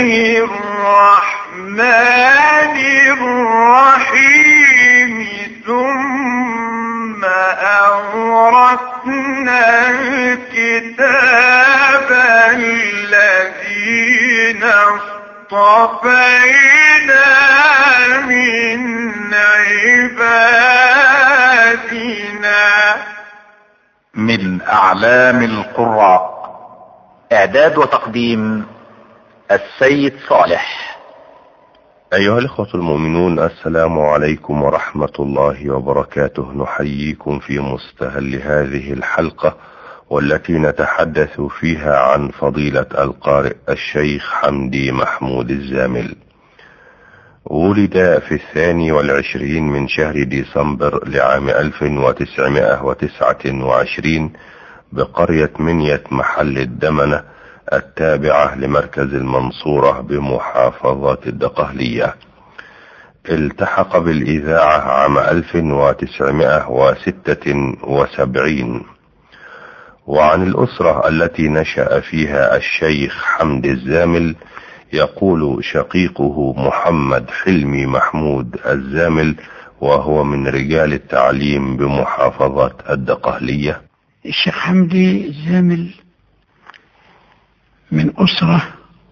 الله الرحمن الرحيم ثم أورثنا الكتاب الذين اصطفينا من عبادنا من اعلام القراء اعداد وتقديم السيد صالح أيها الإخوة المؤمنون السلام عليكم ورحمة الله وبركاته نحييكم في مستهل هذه الحلقة والتي نتحدث فيها عن فضيلة القارئ الشيخ حمدي محمود الزامل ولد في الثاني والعشرين من شهر ديسمبر لعام 1929 بقرية منية محل الدمنة التابعة لمركز المنصورة بمحافظة الدقهلية التحق بالإذاعة عام 1976 وعن الأسرة التي نشأ فيها الشيخ حمد الزامل يقول شقيقه محمد حلمي محمود الزامل وهو من رجال التعليم بمحافظة الدقهلية الشيخ حمدي الزامل من أسرة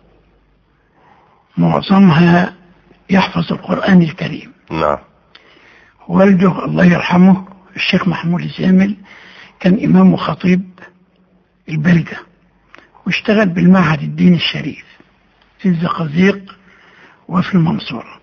معظمها يحفظ القرآن الكريم نعم والده الله يرحمه الشيخ محمود الزامل كان إمام وخطيب البلدة واشتغل بالمعهد الديني الشريف في الزقازيق وفي المنصورة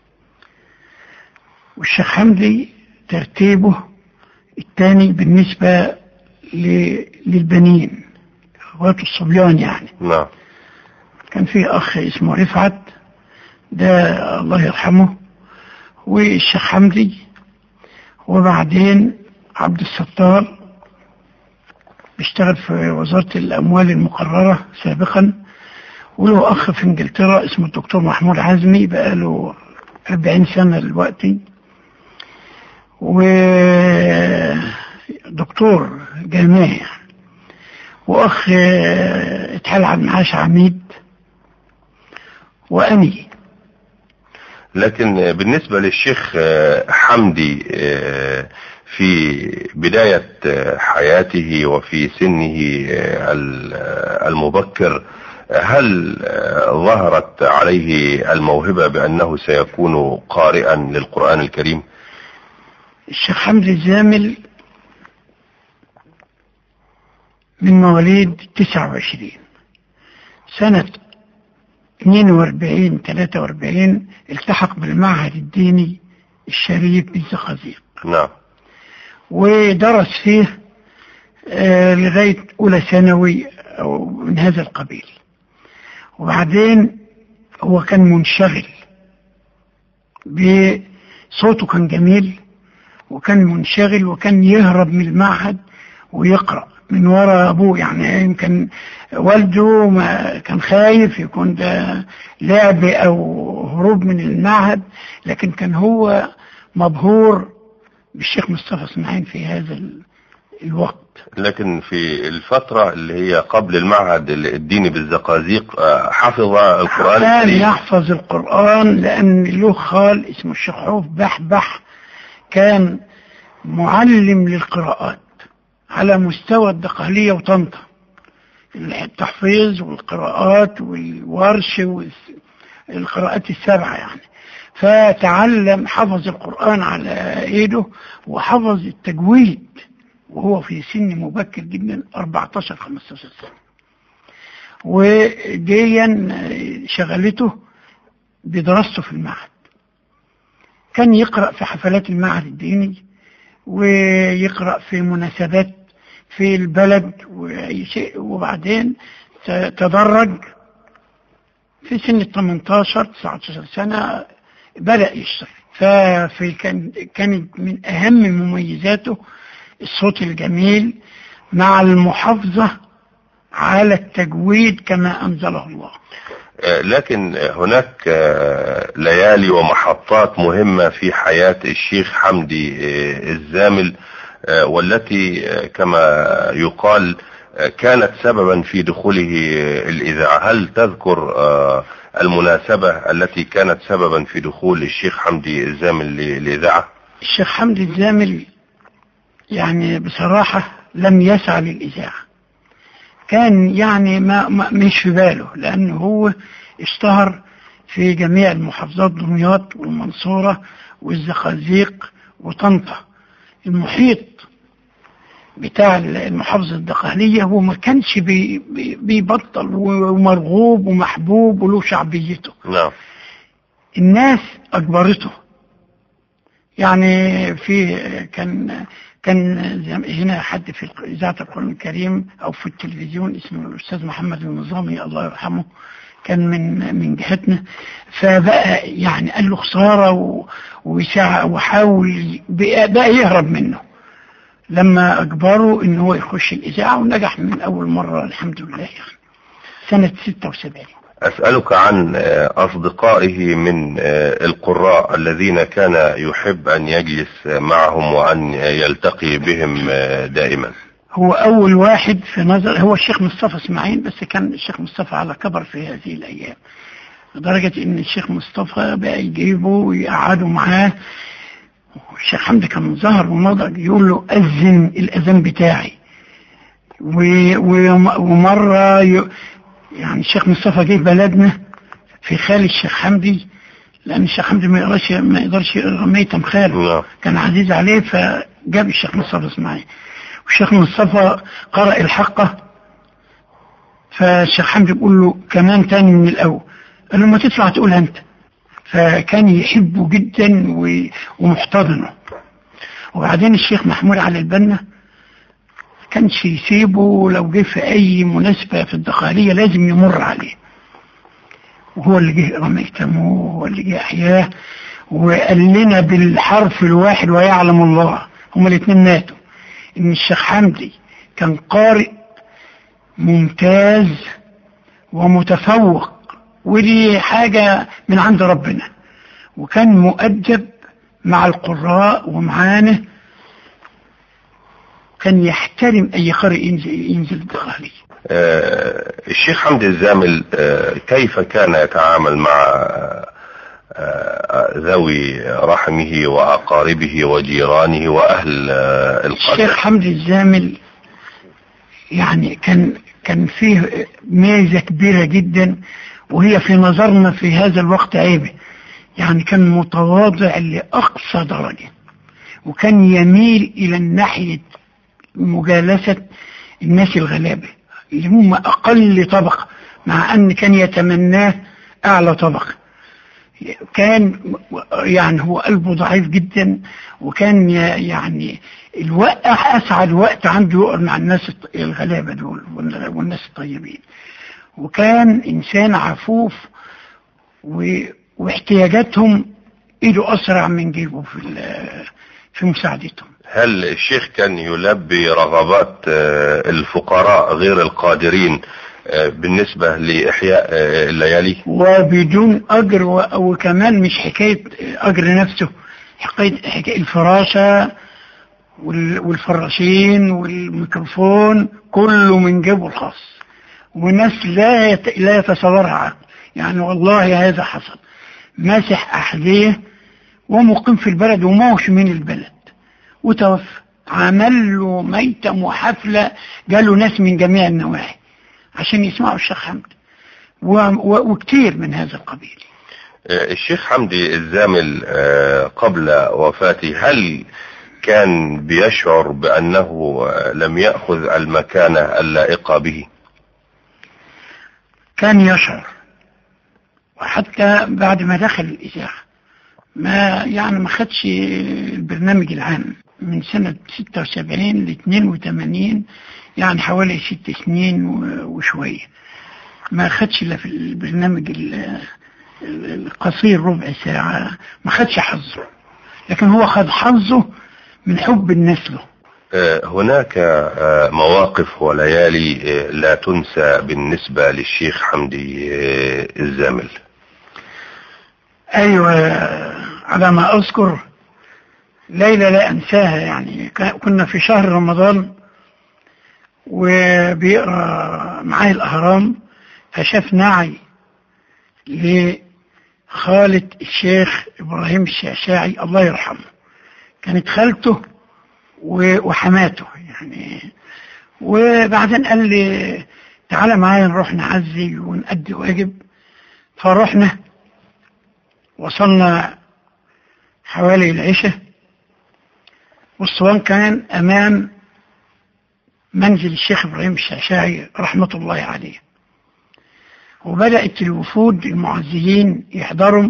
والشيخ حمدي ترتيبه الثاني بالنسبة ل- للبنين اخواته الصبيان يعني نعم كان في اخ اسمه رفعت ده الله يرحمه والشيخ حمدي وبعدين عبد الستار بيشتغل في وزارة الأموال المقررة سابقا وله أخ في إنجلترا اسمه الدكتور محمود عزمي بقاله 40 سنة دلوقتي ودكتور جامعي يعني. وأخ آه، اتحال على المعاش عميد وأني لكن بالنسبة للشيخ حمدي في بداية حياته وفي سنه المبكر هل ظهرت عليه الموهبة بأنه سيكون قارئا للقرآن الكريم الشيخ حمدي الزامل من مواليد 29 سنة 42 43 التحق بالمعهد الديني الشريف بالزقازيق نعم ودرس فيه آه، لغاية أولى ثانوي أو من هذا القبيل وبعدين هو كان منشغل بصوته كان جميل وكان منشغل وكان يهرب من المعهد ويقرأ من وراء أبوه يعني يمكن والده ما كان خايف يكون ده لعب أو هروب من المعهد لكن كان هو مبهور بالشيخ مصطفى اسماعيل في هذا ال- الوقت لكن في الفترة اللي هي قبل المعهد الديني بالزقازيق حفظ القرآن كان الكريم يحفظ القرآن لأن له خال اسمه الشيخ عوف بحبح كان معلم للقراءات على مستوى الدقهلية وطنطا التحفيظ والقراءات والورش والقراءات السبعة يعني فتعلم حفظ القرآن على ايده وحفظ التجويد وهو في سن مبكر جدا 14 15 سنة وديا شغلته بدراسته في المعهد كان يقرأ في حفلات المعهد الديني ويقرأ في مناسبات في البلد وأي شيء وبعدين ت- تدرج في سن 18 19 سنة بدأ يشتغل ففي كان كانت من أهم مميزاته الصوت الجميل مع المحافظة على التجويد كما أنزله الله آه، لكن هناك آه، ليالي ومحطات مهمة في حياة الشيخ حمدي آه، الزامل آه، والتي آه، كما يقال آه، كانت سببا في دخوله آه، الإذاعة هل تذكر آه، المناسبة التي كانت سببا في دخول الشيخ حمدي الزامل للإذاعة الشيخ حمدي الزامل يعني بصراحة لم يسعى للإذاعة كان يعني ما, ما مش في باله لأنه هو اشتهر في جميع المحافظات دمياط والمنصورة والزقازيق وطنطا المحيط بتاع المحافظة الدقهلية هو ما كانش بي بي بيبطل ومرغوب ومحبوب وله شعبيته نعم الناس أجبرته يعني في كان كان هنا حد في إذاعة القرآن الكريم أو في التلفزيون اسمه الأستاذ محمد النظامي الله يرحمه كان من من جهتنا فبقى يعني قال له خسارة و- وسعى وحاول بقى بقى يهرب منه لما أجبره إن هو يخش الإذاعة ونجح من أول مرة الحمد لله يعني سنة 76 أسألك عن آه، أصدقائه من آه، القراء الذين كان يحب أن يجلس معهم وأن يلتقي بهم آه، دائما هو أول واحد في نظر هو الشيخ مصطفى اسماعيل بس كان الشيخ مصطفى على كبر في هذه الأيام لدرجة إن الشيخ مصطفى بقى يجيبه ويقعدوا معاه الشيخ حمدي كان ظهر ونضج يقول له أذن الأذان بتاعي و- و- ومرة ي- يعني الشيخ مصطفى جه بلدنا في خال الشيخ حمدي لأن الشيخ حمدي ما يقدرش ما يقدرش يقرا ميتم خاله نعم. كان عزيز عليه فجاب الشيخ مصطفى اسماعيل والشيخ مصطفى قرأ الحقة فالشيخ حمدي بيقول له كمان تاني من الأول قال له ما تطلع تقولها أنت فكان يحبه جدا و- ومحتضنه وبعدين الشيخ محمود علي البنا كانش يسيبه لو جه في أي مناسبة في الدخالية لازم يمر عليه وهو اللي جه رميتمه وهو اللي جه أحياه وقال لنا بالحرف الواحد ويعلم الله هما الاثنين ماتوا ان الشيخ حمدي كان قارئ ممتاز ومتفوق ودي حاجة من عند ربنا وكان مؤدب مع القراء ومعانا كان يحترم اي قارئ ينزل, ينزل الدخالي آه، الشيخ حمدي الزامل آه، كيف كان يتعامل مع آه، ذوي رحمه وأقاربه وجيرانه وأهل آه، الشيخ القرية حمدي الزامل يعني كان كان فيه ميزة كبيرة جدا وهي في نظرنا في هذا الوقت عيبة يعني كان متواضع لأقصى درجة وكان يميل إلى ناحية مجالسة الناس الغلابة اللي هم أقل طبقة مع أن كان يتمناه أعلى طبقة كان يعني هو قلبه ضعيف جدا وكان ي- يعني الوقت أسعد وقت عنده يقعد مع الناس الط- الغلابة دول وال- والناس الطيبين وكان إنسان عفوف و- واحتياجاتهم إيده أسرع من جيبه في ال- في مساعدتهم هل الشيخ كان يلبي رغبات آه، الفقراء غير القادرين آه، بالنسبة لإحياء آه، الليالي وبدون أجر و- وكمان مش حكاية أجر نفسه حكاية, حكاية الفراشة وال- والفراشين والميكروفون كله من جيبه الخاص وناس لا يت- لا يتصورها عقل. يعني والله هذا حصل ماسح أحذية ومقيم في البلد وما هوش من البلد وتوفى عمل له ميتم وحفلة جاله ناس من جميع النواحي عشان يسمعوا الشيخ حمد و- و- وكتير من هذا القبيل آه، الشيخ حمدي الزامل آه، قبل وفاته هل كان بيشعر بأنه آه، لم يأخذ المكانة اللائقة به كان يشعر وحتى بعد ما دخل الإذاعة ما يعني ما خدش البرنامج العام من سنة 76 ل 82 يعني حوالي ست سنين و- وشوية ما خدش إلا في البرنامج ال- القصير ربع ساعة ما خدش حظه لكن هو خد حظه من حب الناس له آه، هناك آه، مواقف وليالي آه، لا تنسى بالنسبة للشيخ حمدي آه، الزامل أيوة على ما أذكر ليلة لا أنساها يعني كا- كنا في شهر رمضان وبيقرا معاه الأهرام فشاف نعي لخالة الشيخ إبراهيم الشعشاعي الله يرحمه كانت خالته و- وحماته يعني وبعدين قال لي تعالى معايا نروح نعزي ونأدي واجب فرحنا وصلنا حوالي العشاء والصوان كان أمام منزل الشيخ إبراهيم الشعشاعي رحمة الله عليه وبدأت الوفود المعزيين يحضروا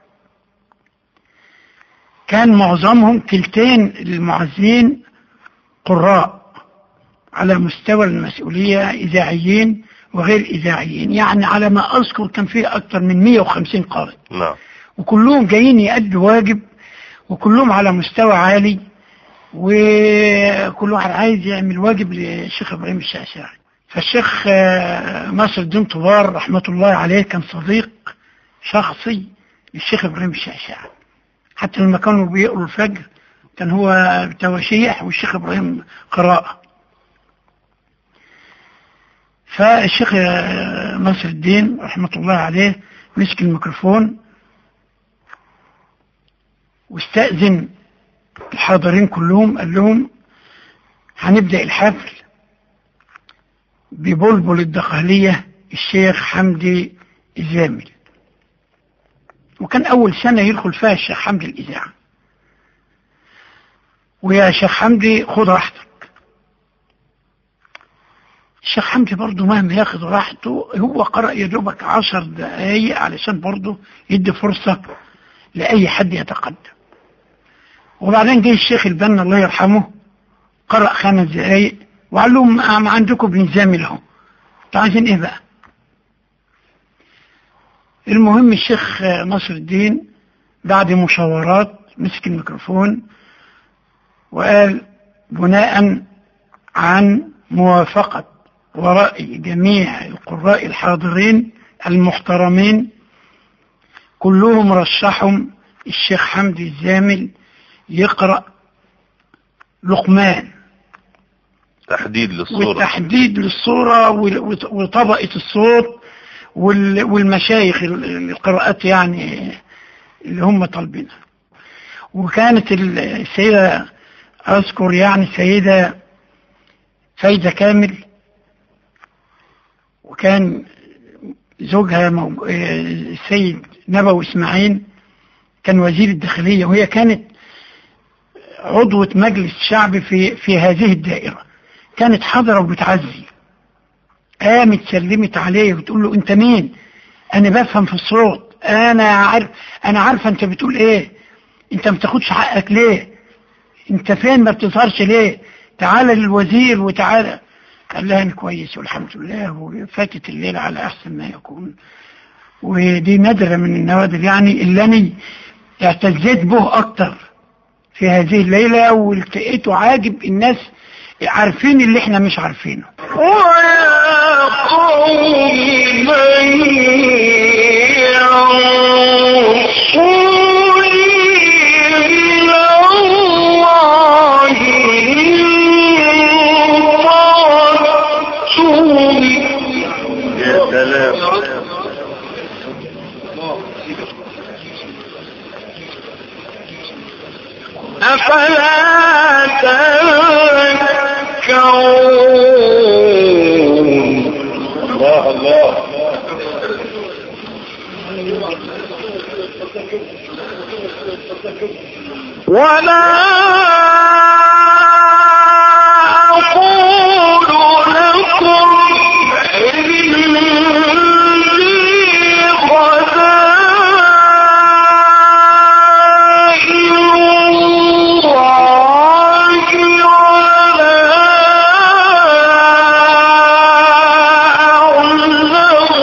كان معظمهم تلتين المعزين قراء على مستوى المسؤولية إذاعيين وغير إذاعيين يعني على ما أذكر كان فيه أكثر من 150 قارئ نعم وكلهم جايين يأدوا واجب وكلهم على مستوى عالي وكل واحد عايز يعمل واجب للشيخ ابراهيم الشعشاعي فالشيخ آه، ناصر الدين طوار رحمة الله عليه كان صديق شخصي للشيخ ابراهيم الشعشاعي حتى لما كانوا بيقروا الفجر كان هو تواشيح والشيخ ابراهيم قراءة فالشيخ آه، ناصر الدين رحمة الله عليه مسك الميكروفون واستأذن الحاضرين كلهم قال لهم هنبدأ الحفل ببلبل الدقهلية الشيخ حمدي الزامل وكان أول سنة يدخل فيها الشيخ حمدي الإذاعة ويا شيخ حمدي خد راحتك الشيخ حمدي برضه مهما ياخد راحته هو قرأ يا دوبك عشر دقايق علشان برضه يدي فرصة لأي حد يتقدم وبعدين جه الشيخ البنا الله يرحمه قرأ خمس دقايق وقال لهم ما ما عندكم ابن زامل اهو انتوا عايزين ايه بقى؟ المهم الشيخ نصر الدين بعد مشاورات مسك الميكروفون وقال بناء عن موافقة ورأي جميع القراء الحاضرين المحترمين كلهم رشحهم الشيخ حمدي الزامل يقرأ لقمان تحديد للصورة والتحديد للصورة وال- وط- وطبقة الصوت وال- والمشايخ ال- القراءات يعني اللي هم طالبينها وكانت ال- السيدة أذكر يعني السيدة فايدة كامل وكان زوجها موج- آه، السيد نبوي إسماعيل كان وزير الداخلية وهي كانت عضوة مجلس الشعب في في هذه الدائرة كانت حاضرة وبتعزي قامت سلمت عليه وتقول له انت مين انا بفهم في الصوت انا عارف انا عارفه انت بتقول ايه انت ما بتاخدش حقك ليه انت فين ما بتظهرش ليه تعالى للوزير وتعالى قال لها انا كويس والحمد لله وفاتت الليل على احسن ما يكون ودي نادرة من النوادر يعني اللي انا اعتزيت به اكتر في هذه الليلة والتقيته عاجب الناس عارفين اللي احنا مش عارفينه ويا قوم من ينصرني من الله إن طردتم يا سلام أفلا تذكرون الله الله ولا أقول لكم إني خزائن الله ولا أعلم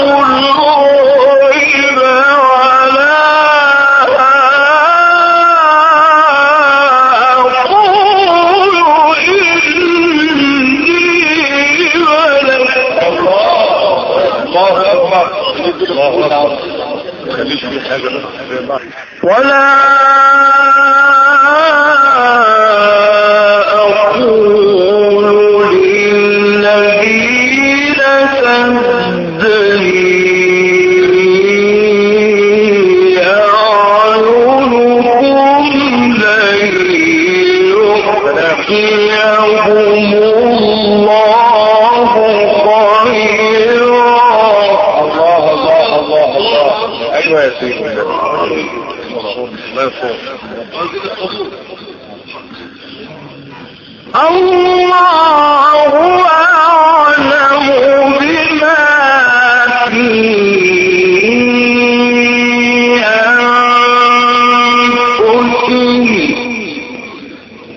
الغيب ولا أقول إني ملك الله اكبر الله اكبر خليش في حاجة ولا أقول للذين تزدري أعينكم لن يحييهم الله خيرا الله الله الله الله ايوه يا سيدي الله يفوق الله أعلم بما في أنفسهم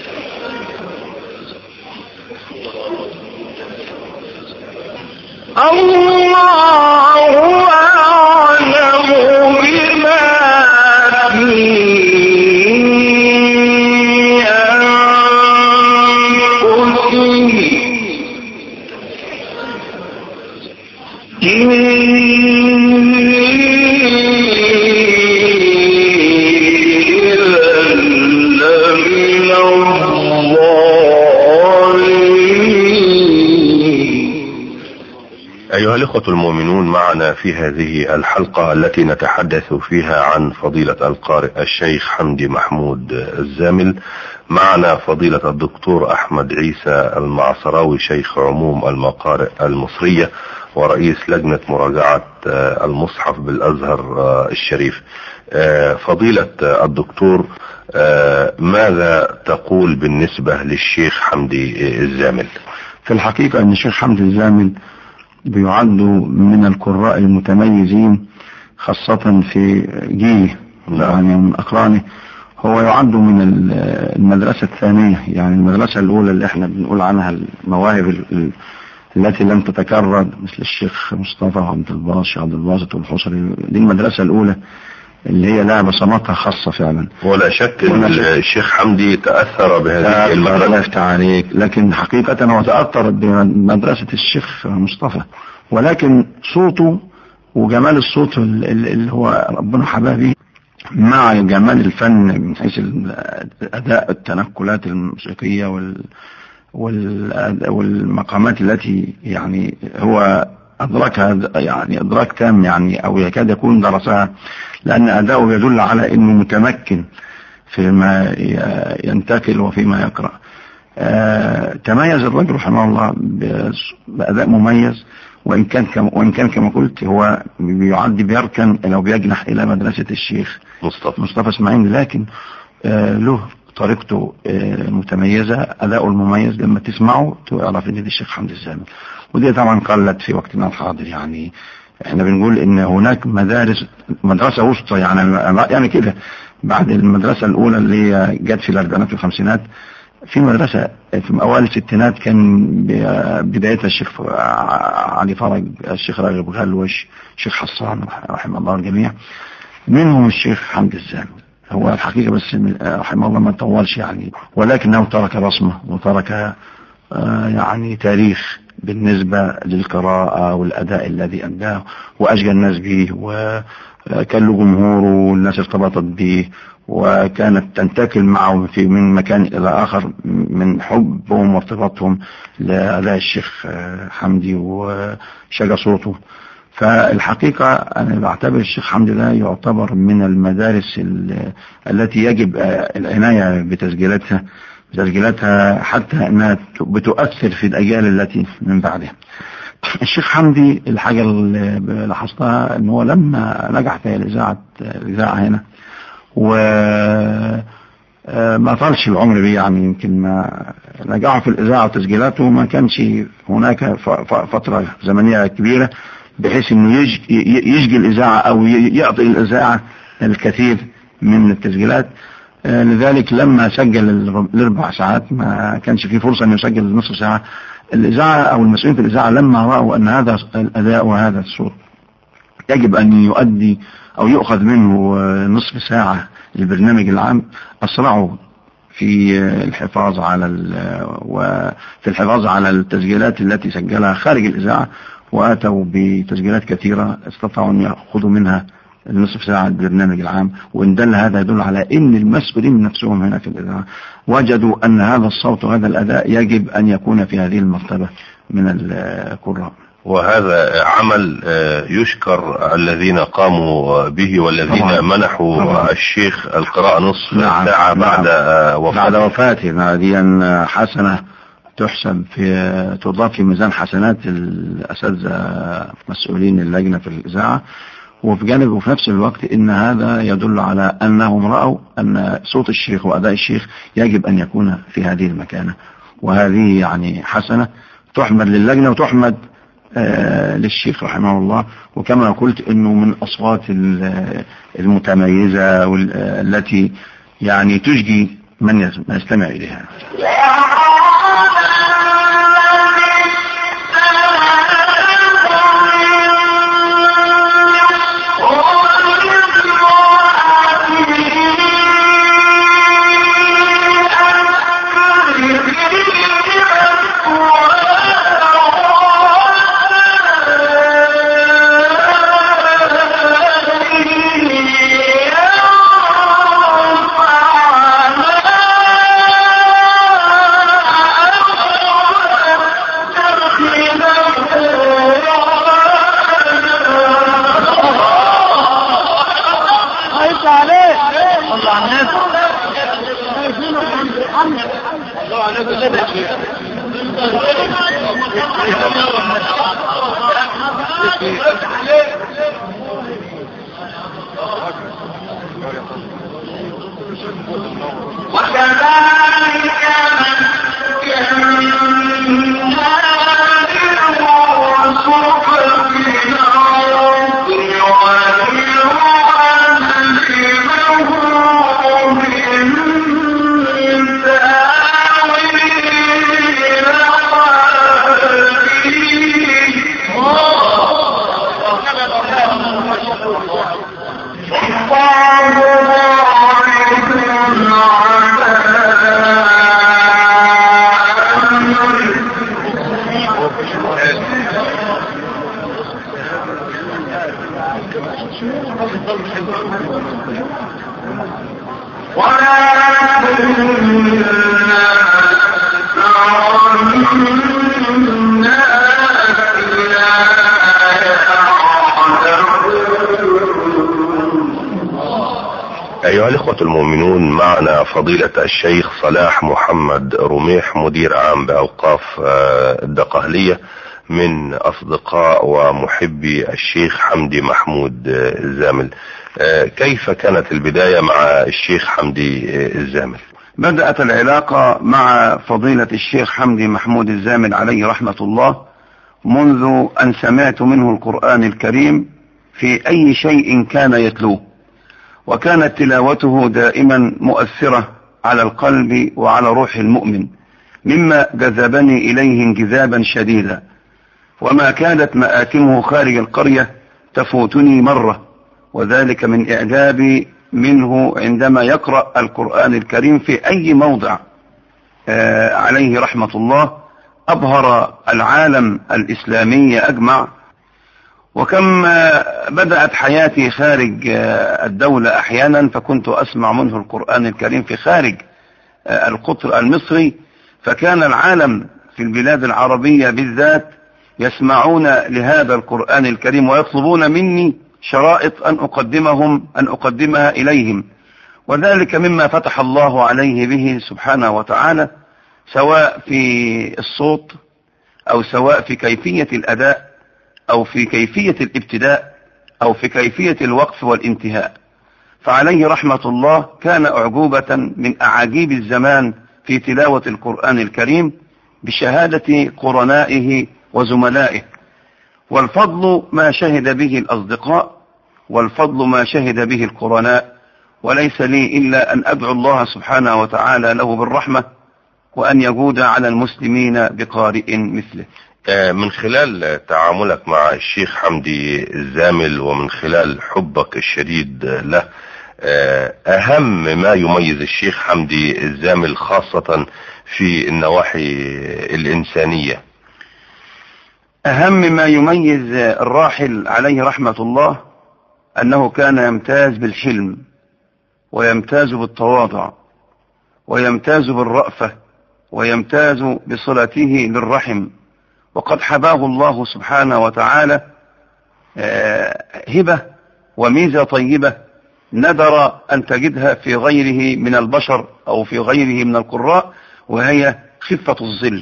الله أعلم بما في أنفسهم إذا لمن الظالمين أيها الإخوة المؤمنون معنا في هذه الحلقة التي نتحدث فيها عن فضيلة القارئ الشيخ حمدي محمود الزامل معنا فضيلة الدكتور أحمد عيسى المعصراوي شيخ عموم المقارئ المصرية ورئيس لجنة مراجعة آه، المصحف بالأزهر آه، الشريف آه، فضيلة آه، الدكتور آه، ماذا تقول بالنسبة للشيخ حمدي آه، الزامل في الحقيقة أن الشيخ حمد الزامل بيعد من القراء المتميزين خاصة في جيله نعم. يعني من أقرانه هو يعد من ال- المدرسة الثانية يعني المدرسة الأولى اللي احنا بنقول عنها المواهب ال- ال- التي لم تتكرر مثل الشيخ مصطفى وعبد الباسط عبد الباسط والحصري دي المدرسة الأولى اللي هي لها بصماتها خاصة فعلا ولا شك ان ولا شك. الشيخ حمدي تأثر بهذه الله المدرسة يفتح عليك لكن حقيقة هو تأثر بمدرسة الشيخ مصطفى ولكن صوته وجمال الصوت ال- ال- اللي هو ربنا حباه بيه مع جمال الفن من حيث الأداء التنقلات الموسيقية وال وال- والمقامات التي يعني هو أدركها يعني إدراك تام يعني أو يكاد يكون درسها لأن أداؤه يدل على أنه متمكن فيما ي- ينتقل وفيما يقرأ آه، تميز الرجل رحمه الله بس- بأداء مميز وإن كان كما وإن كان كما قلت هو بيعد بيركن أو بيجنح إلى مدرسة الشيخ مصطفى مصطفى اسماعيل لكن آه، له طريقته آه، متميزة أداؤه المميز لما تسمعه تعرف إن دي الشيخ حمد الزامل ودي طبعا قلت في وقتنا الحاضر يعني احنا بنقول ان هناك مدارس مدرسة وسطى يعني يعني كده بعد المدرسة الأولى اللي هي جت في الأربعينات والخمسينات في مدرسة في أوائل الستينات كان ب- بدايتها الشيخ علي فرج الشيخ راغب غلوش الشيخ حسان رحمه الله الجميع منهم الشيخ حمد الزامل هو الحقيقة بس من- رحمه الله ما طولش يعني ولكنه ترك بصمة وترك آه، يعني تاريخ بالنسبة للقراءة والأداء الذي أداه وأشجى الناس به وكان له جمهوره والناس ارتبطت به وكانت تنتقل معه في من مكان إلى آخر من حبهم وارتباطهم لأداء الشيخ آه، حمدي وشجى صوته فالحقيقة أنا بعتبر الشيخ حمدي ده يعتبر من المدارس ال- التي يجب آه، العناية بتسجيلاتها بتسجيلاتها حتى أنها ت- بتؤثر في الأجيال التي من بعدها الشيخ حمدي الحاجة اللي لاحظتها أنه لما نجح في الإذاعة الإذاعة هنا و آه، ما طالش العمر بيه يعني يمكن ما نجحه في الإذاعة وتسجيلاته ما كانش هناك ف- ف- فترة زمنية كبيرة بحيث انه يج- ي- يشجي الإذاعة أو ي- يعطي الإذاعة الكثير من التسجيلات آه، لذلك لما سجل الر- الأربع ساعات ما كانش في فرصة أن يسجل نصف ساعة الإذاعة أو المسؤولين في الإذاعة لما رأوا أن هذا الأداء وهذا الصوت يجب أن يؤدي أو يؤخذ منه آه، نصف ساعة للبرنامج العام أسرعوا في آه، الحفاظ على ال- وفي الحفاظ على التسجيلات التي سجلها خارج الإذاعة وآتوا بتسجيلات كثيرة استطاعوا أن يأخذوا منها النصف ساعة البرنامج العام وإن دل هذا يدل على أن المسؤولين من نفسهم هنا في الإذاعة وجدوا أن هذا الصوت وهذا الأداء يجب أن يكون في هذه المرتبة من القراء وهذا عمل آه، يشكر الذين قاموا به والذين طبعا. منحوا طبعا. الشيخ القراءة نصف نعم. ساعة نعم. بعد آه، بعد وفاته وفاته هذه حسنة تحسب في تضاف في ميزان حسنات الأساتذة مسؤولين اللجنة في الإذاعة وفي جانب وفي نفس الوقت إن هذا يدل على أنهم رأوا أن صوت الشيخ وأداء الشيخ يجب أن يكون في هذه المكانة وهذه يعني حسنة تحمد للجنة وتحمد آه، للشيخ رحمه الله وكما قلت انه من اصوات ال- المتميزة وال- آه، التي يعني تشجي من يس- من يستمع اليها أيها الإخوة المؤمنون معنا فضيلة الشيخ صلاح محمد رميح مدير عام بأوقاف آه، الدقهلية من أصدقاء ومحبي الشيخ حمدي محمود آه، الزامل آه، كيف كانت البداية مع الشيخ حمدي آه، الزامل بدأت العلاقة مع فضيلة الشيخ حمدي محمود الزامل عليه رحمة الله منذ أن سمعت منه القرآن الكريم في أي شيء كان يتلوه وكانت تلاوته دائما مؤثرة على القلب وعلى روح المؤمن مما جذبني إليه انجذابا شديدا وما كانت مآتمه خارج القرية تفوتني مرة وذلك من إعجابي منه عندما يقرأ القرآن الكريم في أي موضع آه، عليه رحمة الله أبهر العالم الإسلامي أجمع وكم آه، بدأت حياتي خارج آه، الدولة أحيانا فكنت أسمع منه القرآن الكريم في خارج آه، القطر المصري فكان العالم في البلاد العربية بالذات يسمعون لهذا القرآن الكريم ويطلبون مني شرائط أن أقدمهم أن أقدمها إليهم وذلك مما فتح الله عليه به سبحانه وتعالى سواء في الصوت أو سواء في كيفية الأداء أو في كيفية الابتداء أو في كيفية الوقف والانتهاء فعليه رحمة الله كان أعجوبة من أعاجيب الزمان في تلاوة القرآن الكريم بشهادة قرنائه وزملائه والفضل ما شهد به الأصدقاء والفضل ما شهد به القرناء وليس لي إلا أن أدعو الله سبحانه وتعالى له بالرحمة وأن يجود على المسلمين بقارئ مثله آه، من خلال تعاملك مع الشيخ حمدي الزامل ومن خلال حبك الشديد له آه، أهم ما يميز الشيخ حمدي الزامل خاصة في النواحي الإنسانية أهم ما يميز الراحل عليه رحمة الله أنه كان يمتاز بالحلم ويمتاز بالتواضع ويمتاز بالرأفة ويمتاز بصلته للرحم وقد حباه الله سبحانه وتعالى آه، هبة وميزة طيبة ندر أن تجدها في غيره من البشر أو في غيره من القراء وهي خفة الظل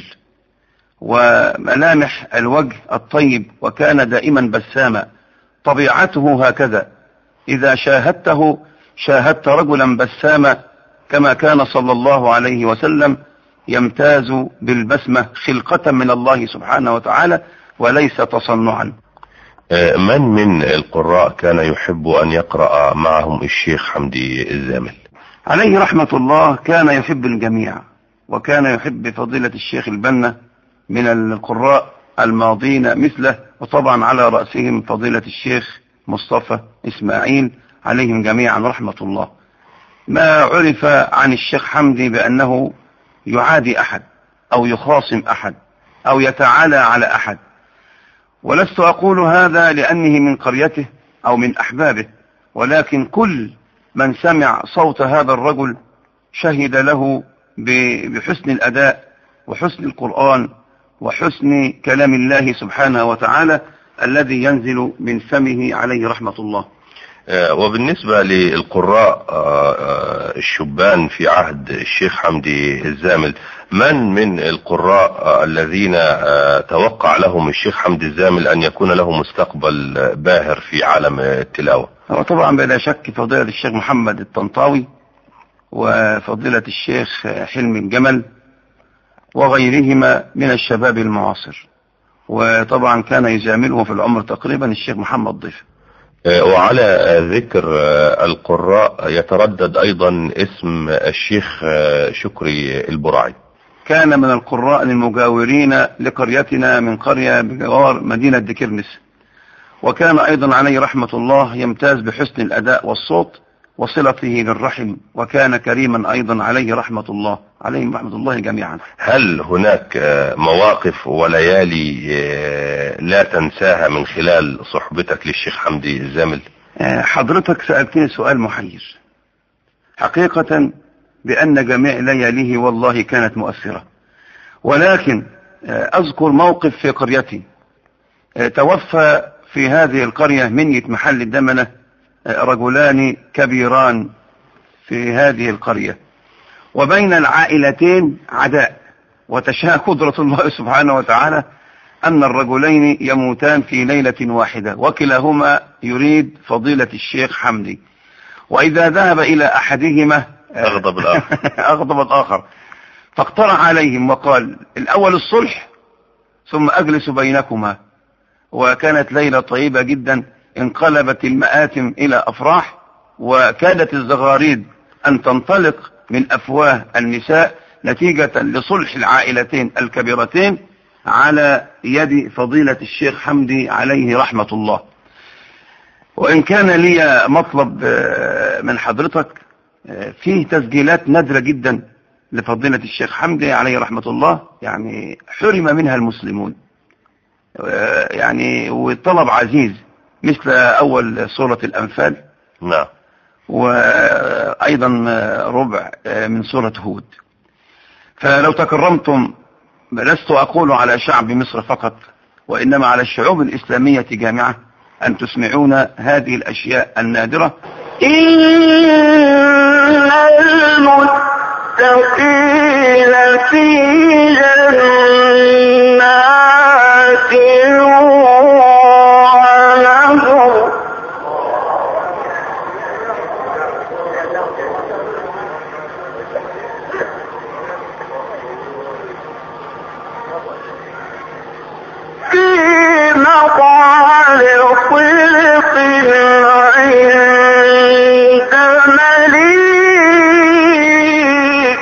وملامح الوجه الطيب وكان دائما بساما طبيعته هكذا إذا شاهدته شاهدت رجلا بساما كما كان صلى الله عليه وسلم يمتاز بالبسمة خلقة من الله سبحانه وتعالى وليس تصنعا آه، من من القراء كان يحب أن يقرأ معهم الشيخ حمدي الزامل عليه رحمة الله كان يحب الجميع وكان يحب فضيلة الشيخ البنا من القراء الماضين مثله وطبعا على رأسهم فضيلة الشيخ مصطفى إسماعيل عليهم جميعا رحمة الله ما عرف عن الشيخ حمدي بأنه يعادي أحد أو يخاصم أحد أو يتعالى على أحد ولست أقول هذا لأنه من قريته أو من أحبابه ولكن كل من سمع صوت هذا الرجل شهد له ب- بحسن الأداء وحسن القرآن وحسن كلام الله سبحانه وتعالى الذي ينزل من فمه عليه رحمة الله آه، وبالنسبة للقراء آه، آه، الشبان في عهد الشيخ حمدي الزامل من من القراء آه، الذين آه، توقع لهم الشيخ حمدي الزامل أن يكون له مستقبل آه، باهر في عالم آه، التلاوة هو طبعا بلا شك فضيلة الشيخ محمد الطنطاوي وفضيلة الشيخ حلمي الجمل وغيرهما من الشباب المعاصر وطبعا كان يزامله في العمر تقريبا الشيخ محمد ضيف آه، وعلى آه، ذكر آه، القراء يتردد أيضا اسم الشيخ آه، شكري البرعي كان من القراء المجاورين لقريتنا من قرية بجوار مدينة ديكرنس وكان أيضا عليه رحمة الله يمتاز بحسن الأداء والصوت وصلته للرحم وكان كريما أيضا عليه رحمة الله عليهم رحمة الله جميعا هل هناك آه، مواقف وليالي آه، لا تنساها من خلال صحبتك للشيخ حمدي الزامل آه، حضرتك سألتني سؤال محير حقيقة بأن جميع لياليه والله كانت مؤثرة ولكن آه، أذكر موقف في قريتي آه، توفى في هذه القرية منية محل الدمنة آه، رجلان كبيران في هذه القرية وبين العائلتين عداء وتشاء قدرة الله سبحانه وتعالى أن الرجلين يموتان في ليلة واحدة وكلاهما يريد فضيلة الشيخ حمدي وإذا ذهب إلى أحدهما أغضب الآخر. أغضب الآخر فاقترح عليهم وقال الأول الصلح ثم أجلس بينكما وكانت ليلة طيبة جدا انقلبت المآتم إلى أفراح وكادت الزغاريد أن تنطلق من أفواه النساء نتيجة لصلح العائلتين الكبيرتين على يد فضيلة الشيخ حمدي عليه رحمة الله وإن كان لي مطلب آه، من حضرتك آه، فيه تسجيلات نادرة جدا لفضيلة الشيخ حمدي عليه رحمة الله يعني حرم منها المسلمون آه، يعني وطلب عزيز مثل أول سورة الأنفال نعم وأيضا ربع من سورة هود فلو تكرمتم لست أقول على شعب مصر فقط وإنما على الشعوب الإسلامية جامعة أن تسمعون هذه الأشياء النادرة إن المتقين في جنات ونهر في مقعد صدق عند مليك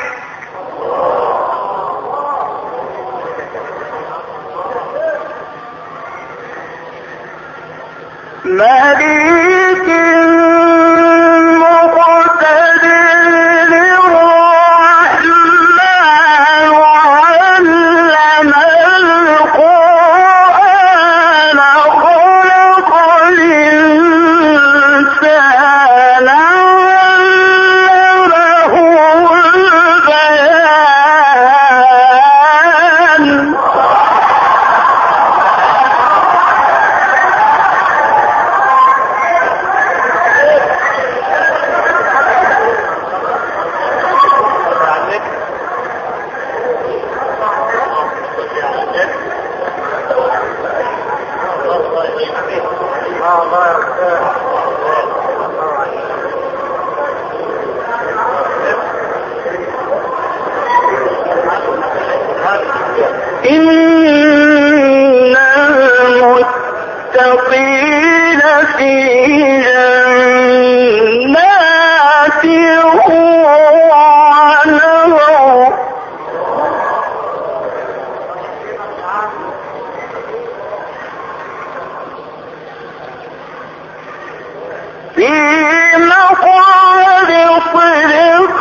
مقعد صدق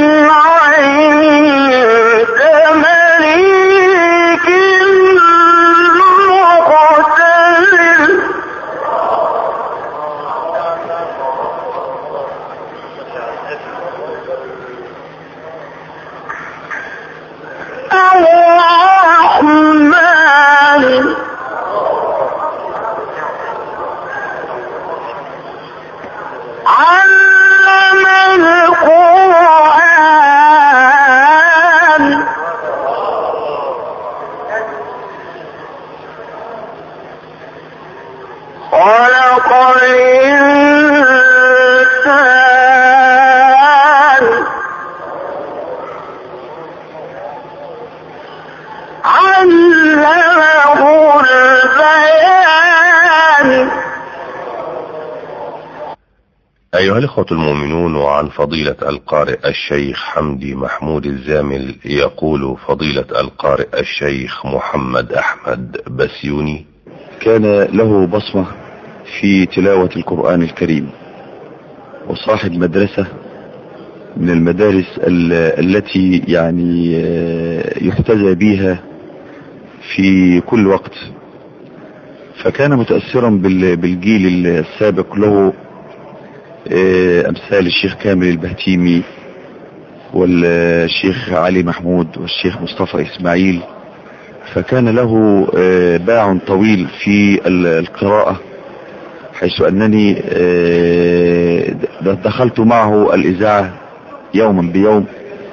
عند مليك مقتدر الرحمن علم القرآن خلق الإنسان علمه البيان أيها الإخوة المؤمنون وعن فضيلة القارئ الشيخ حمدي محمود الزامل يقول فضيلة القارئ الشيخ محمد أحمد بسيوني كان له بصمة في تلاوة القرآن الكريم وصاحب مدرسة من المدارس ال- التي يعني آه، يحتذى بها في كل وقت فكان متأثرا بال- بالجيل السابق له آه، أمثال الشيخ كامل البهتيمي والشيخ علي محمود والشيخ مصطفى إسماعيل فكان له آه، باع طويل في ال- القراءة حيث أنني آه، د- دخلت معه الإذاعة يوما بيوم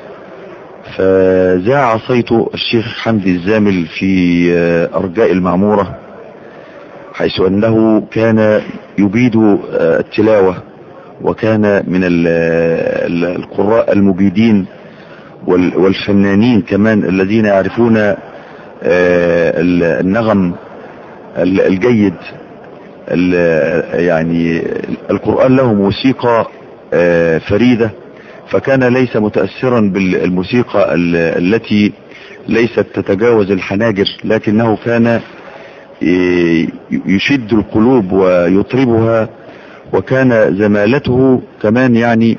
فذاع صيت الشيخ حمدي الزامل في آه، أرجاء المعمورة حيث أنه كان يبيد آه، التلاوة وكان من ال- ال- القراء المجيدين وال- والفنانين كمان الذين يعرفون آه، ال- النغم ال- الجيد ال- يعني القرآن له موسيقى آه، فريدة فكان ليس متأثرا بالموسيقى ال- التي ليست تتجاوز الحناجر لكنه كان آه، يشد القلوب ويطربها وكان زمالته كمان يعني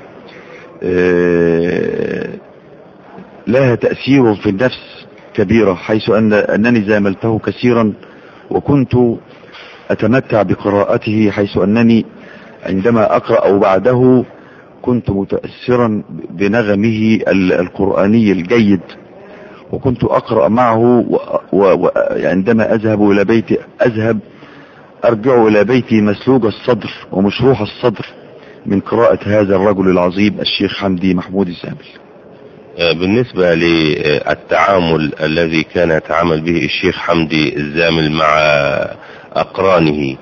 آه، لها تأثير في النفس كبيرة حيث أن أنني زاملته كثيرا وكنت أتمتع بقراءته حيث أنني عندما أقرأ أو بعده كنت متأثرا بنغمه ال- القرآني الجيد وكنت أقرأ معه وعندما أذهب إلى بيتي أذهب أرجع إلى بيتي مسلوج الصدر ومشروح الصدر من قراءة هذا الرجل العظيم الشيخ حمدي محمود الزامل آه، بالنسبة للتعامل الذي كان يتعامل به الشيخ حمدي الزامل مع أقرانه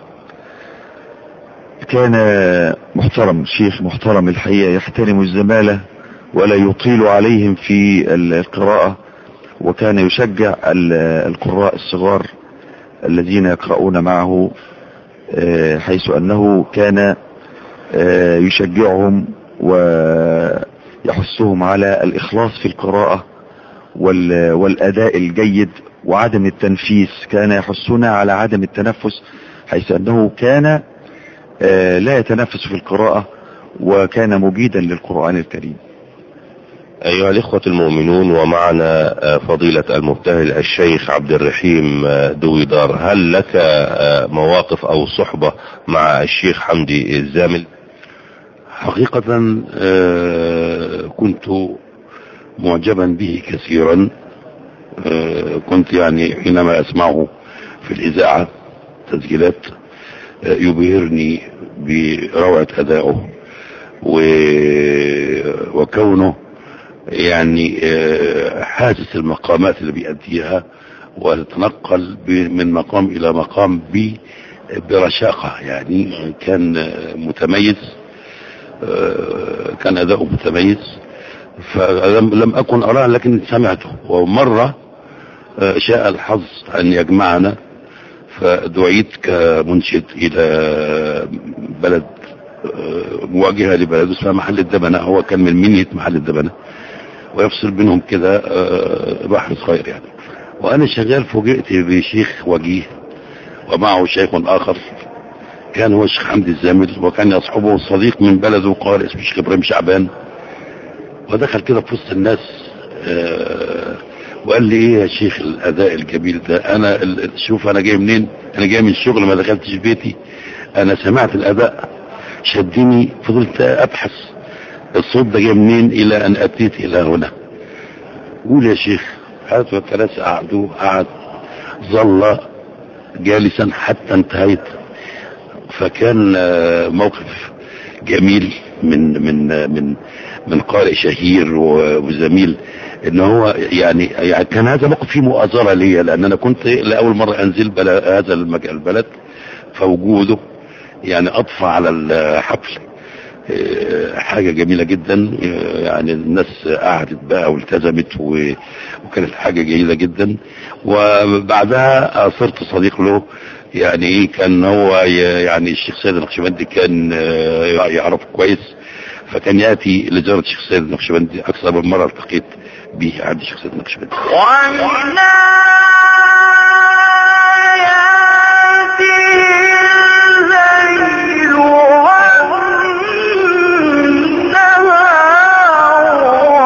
كان محترم شيخ محترم الحقيقة يحترم الزمالة ولا يطيل عليهم في ال- القراءة وكان يشجع ال- القراء الصغار الذين يقرؤون معه آه، حيث أنه كان آه، يشجعهم ويحثهم على الإخلاص في القراءة وال- والأداء الجيد وعدم التنفيس كان يحثنا على عدم التنفس حيث أنه كان آه، لا يتنفس في القراءة وكان مجيدا للقرآن الكريم أيها الإخوة المؤمنون ومعنا آه، فضيلة المبتهل الشيخ عبد الرحيم آه، دويدار هل لك آه، مواقف أو صحبة مع الشيخ حمدي الزامل حقيقة آه، كنت معجبا به كثيرا آه، كنت يعني حينما أسمعه في الإذاعة تسجيلات آه، يبهرني بروعة أدائه و- وكونه يعني آه، حاسس المقامات اللي بيأديها وتتنقل ب- من مقام إلى مقام ب- برشاقة يعني كان آه، متميز آه، كان أداؤه متميز فلم لم أكن أراه لكن سمعته ومرة آه، شاء الحظ أن يجمعنا فدعيت كمنشد إلى بلد آه، مواجهة لبلد اسمها محل الدبنة هو كان من منية محل الدبنة ويفصل بينهم كده آه، بحر صغير يعني وأنا شغال فوجئت بشيخ وجيه ومعه شيخ آخر كان هو الشيخ حمدي الزامل وكان يصحبه صديق من بلده قال اسمه الشيخ ابراهيم شعبان ودخل كده في وسط الناس آه، وقال لي ايه يا شيخ الاداء الجميل ده انا ال- شوف انا جاي منين انا جاي من الشغل ما دخلتش بيتي انا سمعت الاداء شدني فضلت ابحث الصوت ده جاي منين الى ان اتيت الى هنا قول يا شيخ هاتوا الثلاثة قعدوا قعد ظل جالسا حتى انتهيت فكان آه، موقف جميل من من آه، من من قارئ شهير و- وزميل ان هو يعني يعني كان هذا موقف فيه مؤازره ليا لان انا كنت لاول مره انزل بلا هذا المك- البلد فوجوده يعني اضفى على الحفل آه، حاجة جميلة جدا آه، يعني الناس قعدت بقى والتزمت و- وكانت حاجة جميلة جدا وبعدها صرت صديق له يعني ايه كان هو ي- يعني الشيخ سيد النقشبندي كان آه، يعرفه كويس فكان ياتي لزيارة الشيخ سيد النقشبندي اكثر من مرة التقيت به عند الشيخ سيد النقشبندي ومن آياته الليل والنهار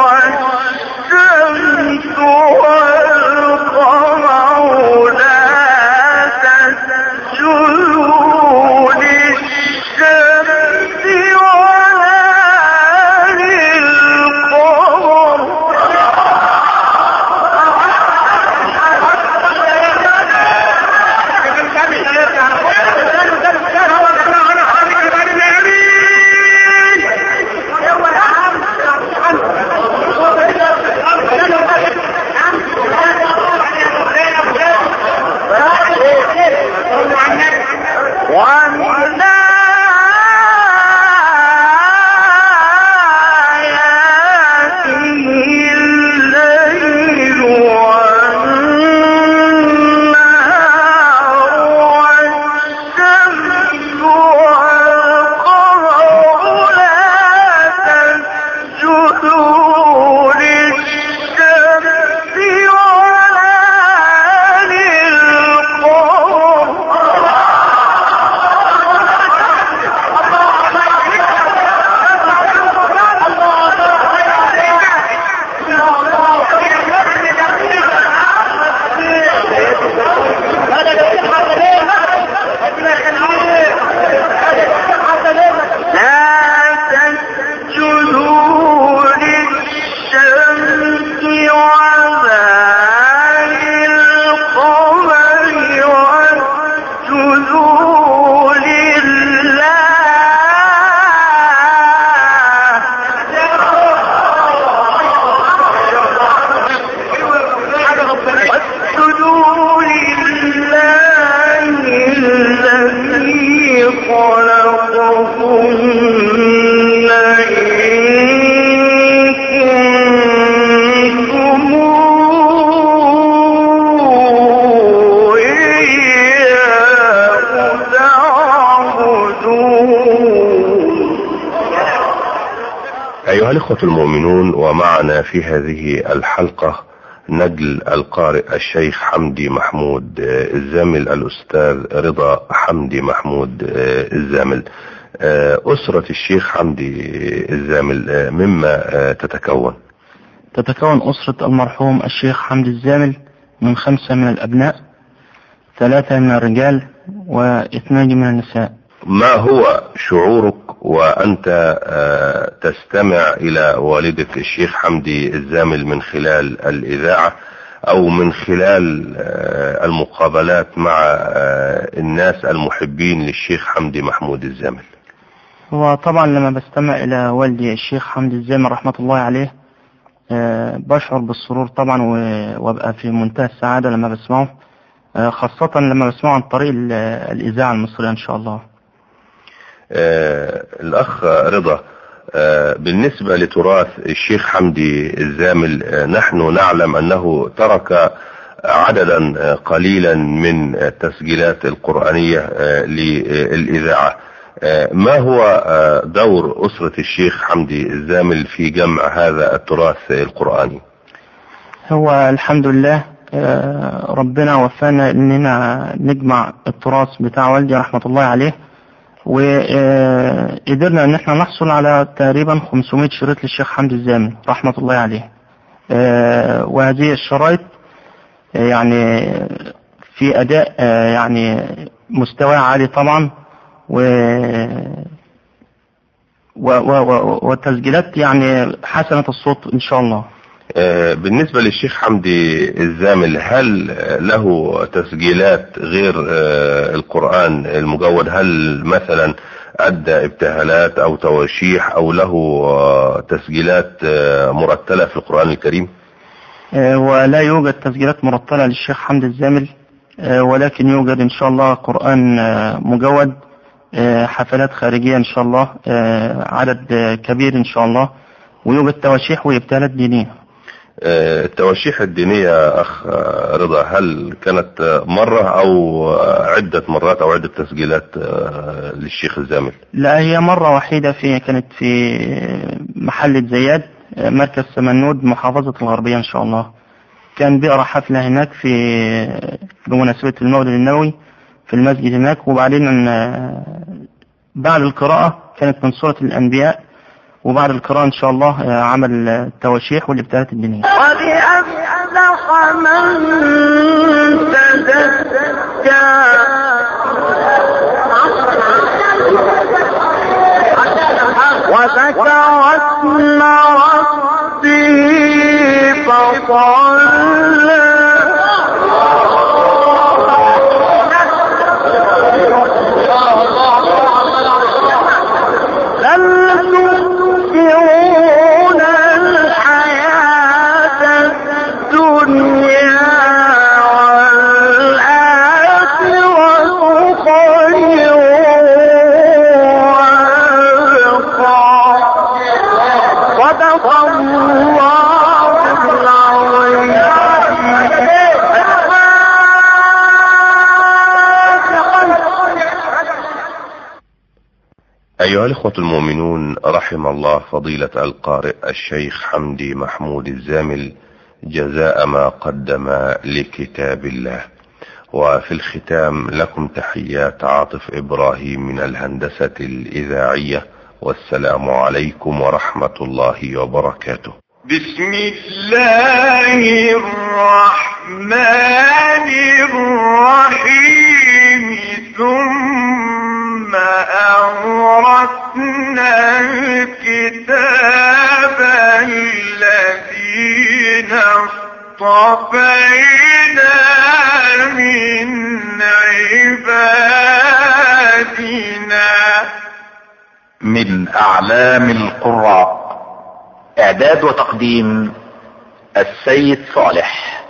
والشمس والقمر لا تسجدوا للشمس ولا للقمر ومن آياته الليل والنهار والشمس والقمر لا تسجدوا للشمس ولا لا تسجدوا للشمس ولا للقمر واسجدوا لله واسجدوا لله الذي خلقهن إن كنتم إياه تعبدون أيها الإخوة المؤمنون ومعنا في هذه الحلقة نجل القارئ الشيخ حمدي محمود آه، الزامل الأستاذ رضا حمدي محمود آه، الزامل آه، أسرة الشيخ حمدي الزامل آه، مما آه، تتكون تتكون أسرة المرحوم الشيخ حمد الزامل من خمسة من الأبناء ثلاثة من الرجال واثنان من النساء ما هو شعورك وأنت آه، تستمع إلى والدة الشيخ حمدي الزامل من خلال الإذاعة أو من خلال آه، المقابلات مع آه، الناس المحبين للشيخ حمدي محمود الزامل وطبعا لما بستمع إلى والدي الشيخ حمد الزامل رحمة الله عليه آه، بشعر بالسرور طبعا و- وابقى في منتهى السعادة لما بسمعه آه، خاصة لما بسمعه عن طريق ال- الإذاعة المصرية إن شاء الله آه، الأخ رضا آه، بالنسبة لتراث الشيخ حمدي الزامل آه، نحن نعلم أنه ترك عددا آه، قليلا من التسجيلات القرآنية آه، للإذاعة آه، ما هو آه، دور أسرة الشيخ حمدي الزامل في جمع هذا التراث القرآني هو الحمد لله آه، ربنا وفانا اننا نجمع التراث بتاع والدي رحمة الله عليه وقدرنا ان احنا نحصل على تقريبا 500 شريط للشيخ حمدي الزامل رحمة الله عليه آه، وهذه الشرايط آه، يعني في اداء آه، يعني مستوى عالي طبعا و و و و وتسجيلات يعني حسنة الصوت ان شاء الله آه، بالنسبة للشيخ حمدي الزامل هل له تسجيلات غير آه، القرآن المجود هل مثلا أدى ابتهالات أو تواشيح أو له آه، تسجيلات آه، مرتلة في القرآن الكريم آه، ولا يوجد تسجيلات مرتلة للشيخ حمد الزامل آه، ولكن يوجد إن شاء الله قرآن آه، مجود آه، حفلات خارجية إن شاء الله آه، عدد آه، كبير إن شاء الله ويوجد تواشيح وابتهالات دينية آه، التواشيح الدينية أخ آه، رضا هل كانت آه، مرة أو آه، عدة مرات أو عدة تسجيلات آه، للشيخ الزامل لا هي مرة وحيدة في كانت في محلة زياد آه، مركز سمنود محافظة الغربية إن شاء الله كان بيقرأ حفلة هناك في بمناسبة المولد النبوي في المسجد هناك وبعدين آه، بعد القراءة كانت من سورة الأنبياء وبعد القراءة إن شاء الله آه، عمل آه، التواشيح والابتهالات الدينية قد أفلح من تزكى وذكر اسم ربه فصلى بل تؤثرون الحياة الدنيا والآخرة خير وأبقى صدق الله العظيم أيها الإخوة المؤمنون رحم الله فضيلة القارئ الشيخ حمدي محمود الزامل جزاء ما قدم لكتاب الله وفي الختام لكم تحيات عاطف إبراهيم من الهندسة الإذاعية والسلام عليكم ورحمة الله وبركاته بسم الله الرحمن الرحيم ثم أورثنا الكتاب الذين اصطفينا من عبادنا من أعلام القراء إعداد وتقديم السيد صالح